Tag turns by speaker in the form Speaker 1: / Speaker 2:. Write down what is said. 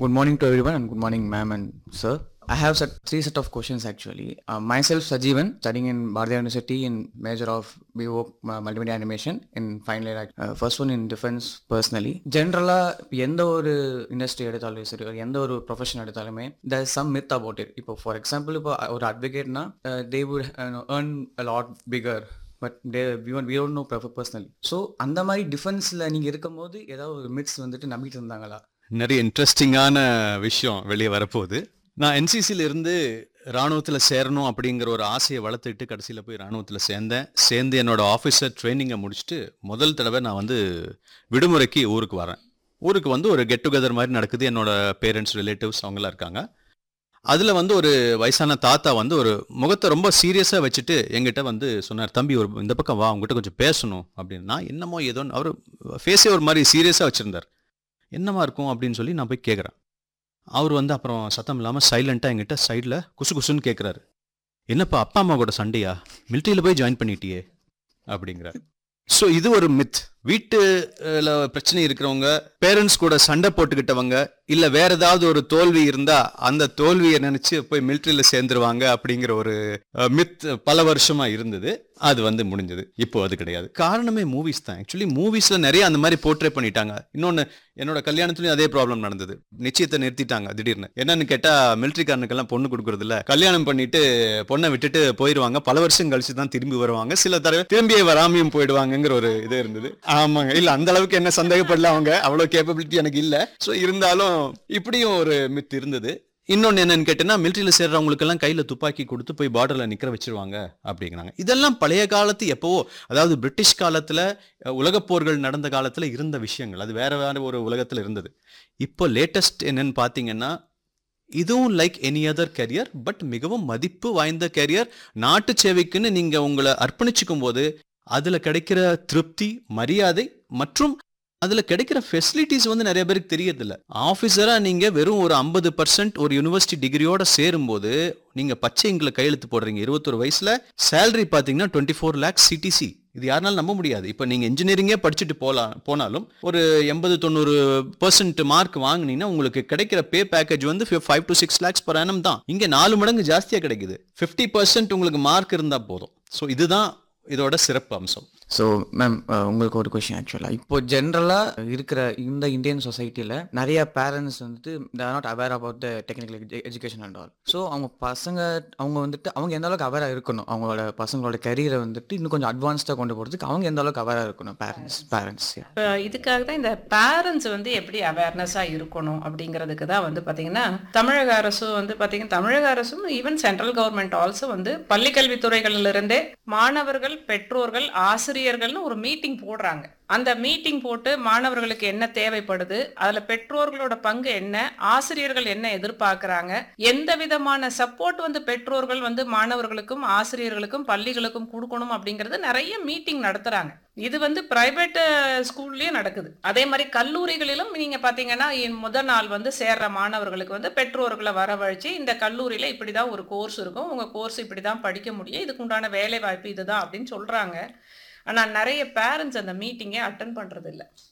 Speaker 1: Good morning to everyone and good morning, ma'am and sir. I have set, three set of questions actually. Uh, myself, Sajeevan, studying in Bardha University in major of BO uh, Multimedia Animation in final year. act- Uh, first one in defense personally. ஜென்ரலாக எந்த ஒரு industry எடுத்தாலும் சரி ஒரு எந்த ஒரு profession எடுத்தாலுமே there is some myth about it. இப்போ ஃபார் எக்ஸாம்பிள் இப்போ ஒரு அட்வொகேட்னா they would earn a lot bigger but they we one we don't know personally so அந்த மாதிரி டிஃபென்ஸில் நீங்கள் இருக்கும்போது ஏதாவது ஒரு மித்ஸ் வந்துட்டு நம்பிட்டு இருந்தாங்களா
Speaker 2: நிறைய இன்ட்ரெஸ்டிங்கான விஷயம் வெளியே வரப்போகுது நான் என்சிசில இருந்து ராணுவத்தில் சேரணும் அப்படிங்கிற ஒரு ஆசையை வளர்த்துட்டு கடைசியில் போய் ராணுவத்தில் சேர்ந்தேன் சேர்ந்து என்னோட ஆஃபீஸர் ட்ரைனிங்கை முடிச்சுட்டு முதல் தடவை நான் வந்து விடுமுறைக்கு ஊருக்கு வரேன் ஊருக்கு வந்து ஒரு கெட் டுகெதர் மாதிரி நடக்குது என்னோட பேரண்ட்ஸ் ரிலேட்டிவ்ஸ் அவங்களாம் இருக்காங்க அதில் வந்து ஒரு வயசான தாத்தா வந்து ஒரு முகத்தை ரொம்ப சீரியஸாக வச்சுட்டு எங்கிட்ட வந்து சொன்னார் தம்பி ஒரு இந்த பக்கம் வா உங்ககிட்ட கொஞ்சம் பேசணும் அப்படின்னு நான் என்னமோ ஏதோ அவர் ஃபேஸே ஒரு மாதிரி சீரியஸாக வச்சுருந்தார் என்னவா இருக்கும் அப்படின்னு சொல்லி நான் போய் கேட்குறேன் அவர் வந்து அப்புறம் சத்தம் இல்லாமல் சைலண்ட்டாக எங்கிட்ட சைடில் குசு குசுன்னு கேட்குறாரு என்னப்பா அப்பா அம்மா கூட சண்டையா மிலிட்ரியில் போய் ஜாயின் பண்ணிட்டியே அப்படிங்கிறார் ஸோ இது ஒரு மித் வீட்டுல பிரச்சனை இருக்கிறவங்க பேரண்ட்ஸ் கூட சண்டை போட்டுக்கிட்டவங்க இல்ல வேற ஏதாவது ஒரு தோல்வி இருந்தா அந்த தோல்வியை நினைச்சு போய் மிலிட்ரியில சேர்ந்துருவாங்க அப்படிங்கிற ஒரு மித் பல வருஷமா இருந்தது அது வந்து முடிஞ்சது இப்போ அது கிடையாது காரணமே மூவிஸ் தான் ஆக்சுவலி மூவிஸ்ல நிறைய அந்த மாதிரி போர்ட்ரே பண்ணிட்டாங்க இன்னொன்னு என்னோட கல்யாணத்துலயும் அதே ப்ராப்ளம் நடந்தது நிச்சயத்தை நிறுத்திட்டாங்க திடீர்னு என்னன்னு கேட்டா மிலிட்ரிக்காரனுக்கெல்லாம் பொண்ணு கொடுக்கறது இல்ல கல்யாணம் பண்ணிட்டு பொண்ணை விட்டுட்டு போயிடுவாங்க பல வருஷம் கழிச்சு தான் திரும்பி வருவாங்க சில தடவை திரும்பியே வராமையும் போயிடுவாங்கங்கிற ஒரு இது இருந்தது ஆமாங்க இல்ல அந்த அளவுக்கு என்ன சந்தேகப்படல அவங்க அவ்வளவு கேப்பபிலிட்டி எனக்கு இல்ல சோ இருந்தாலும் இப்படியும் ஒரு மித் இருந்தது இன்னொன்னு என்னன்னு கேட்டீங்கன்னா மிலிட்ரியில சேர்றவங்களுக்கு எல்லாம் கையில துப்பாக்கி கொடுத்து போய் பார்டர்ல நிக்கிற வச்சிருவாங்க அப்படிங்கிறாங்க இதெல்லாம் பழைய காலத்து எப்பவோ அதாவது பிரிட்டிஷ் காலத்துல அஹ், உலகப் போர்கள் நடந்த காலத்துல இருந்த விஷயங்கள் அது வேற வேற ஒரு உலகத்துல இருந்தது இப்போ லேட்டஸ்ட் என்னன்னு பாத்தீங்கன்னா இதுவும் like any other career but மிகவும் மதிப்பு வாய்ந்த கெரியர் நாட்டு சேவைக்குன்னு நீங்க உங்களை அர்ப்பணிச்சுக்கும் போது அதுல கிடைக்கிற திருப்தி மரியாதை மற்றும் அதுல கிடைக்கிற ஃபெசிலிட்டிஸ் வந்து நிறைய பேருக்கு தெரியறதில்ல ஆஃபீஸரா நீங்க வெறும் ஒரு ஐம்பது பர்சன்ட் ஒரு யூனிவர்சிட்டி டிகிரியோட சேரும்போது நீங்க பச்சை இங்கில கையெழுத்து போடுறீங்க இருபத்தொரு வயசுல சேலரி பாத்தீங்கன்னா டுவெண்ட்டி ஃபோர் லேக்ஸ் சிடிசி இது யாருனாலும் நம்ப முடியாது இப்போ நீங்கள் இன்ஜினியரிங்கே படிச்சுட்டு போகலாம் போனாலும் ஒரு எண்பது தொண்ணூறு பர்சன்ட் மார்க் வாங்குனீங்கன்னா உங்களுக்கு கிடைக்கிற பே பேக்கேஜ் வந்து five to six lakhs per annum தான் இங்கே நாலு மடங்கு ஜாஸ்தியாக கிடைக்குது ஃபிஃப்டி பர்சன்ட் உங்களுக்கு மார்க் இருந்தால் போதும் ஸோ இதுதான் இதோட சிறப்பு அம்சம்
Speaker 1: ஸோ மேம் உங்களுக்கு ஒரு கொஷின் ஆக்சுவலாக இப்போ ஜென்ரலாக இருக்கிற இந்த இந்தியன் சொசைட்டியில் நிறைய பேரண்ட்ஸ் வந்துட்டு they're not aware about the technical education and all so அவங்க பசங்க அவங்க வந்துட்டு அவங்க எந்த அளவுக்கு அவேராக இருக்கணும் அவங்களோட பசங்களோட கரியரை வந்துட்டு இன்னும் கொஞ்சம் அட்வான்ஸ்டாக கொண்டு போகிறதுக்கு அவங்க எந்த அளவுக்கு அவேராக இருக்கணும் பேரண்ட்ஸ் பேரண்ட்ஸ்
Speaker 3: இப்போ இதுக்காக தான் இந்த பேரண்ட்ஸ் வந்து எப்படி அவேர்னஸாக இருக்கணும் அப்படிங்கிறதுக்கு தான் வந்து பார்த்தீங்கன்னா தமிழக அரசும் வந்து பார்த்தீங்கன்னா தமிழக அரசும் ஈவன் சென்ட்ரல் கவர்மெண்ட் ஆல்சோ வந்து பள்ளிக்கல்வித்துறைகளிலிருந்தே மாணவர்கள் பெற்றோர்கள் ஆசிரியர்கள்னு ஒரு மீட்டிங் போடுறாங்க அந்த மீட்டிங் போட்டு மாணவர்களுக்கு என்ன தேவைப்படுது அதுல பெற்றோர்களோட பங்கு என்ன ஆசிரியர்கள் என்ன எதிர்பார்க்கறாங்க எந்த விதமான சப்போர்ட் வந்து பெற்றோர்கள் வந்து மாணவர்களுக்கும் ஆசிரியர்களுக்கும் பள்ளிகளுக்கும் கொடுக்கணும் அப்படிங்கறது நிறைய மீட்டிங் நடத்துறாங்க இது வந்து பிரைவேட் ஸ்கூல்லயும் நடக்குது அதே மாதிரி கல்லூரிகளிலும் நீங்க பாத்தீங்கன்னா இ- முதல் நாள் வந்து சேர்ற மாணவர்களுக்கு வந்து பெற்றோர்களை வரவழைச்சு இந்த கல்லூரியில இப்படிதான் ஒரு கோர்ஸ் இருக்கும் உங்க கோர்ஸ் இப்படிதான் படிக்க முடியும் இதுக்கு உண்டான வேலை வாய்ப்பு இதுதான் அப்படின்னு சொல்றாங்க ஆனா நிறைய பேரண்ட்ஸ் அந்த மீட்டிங்கே அட்டன் பண்றது இல்ல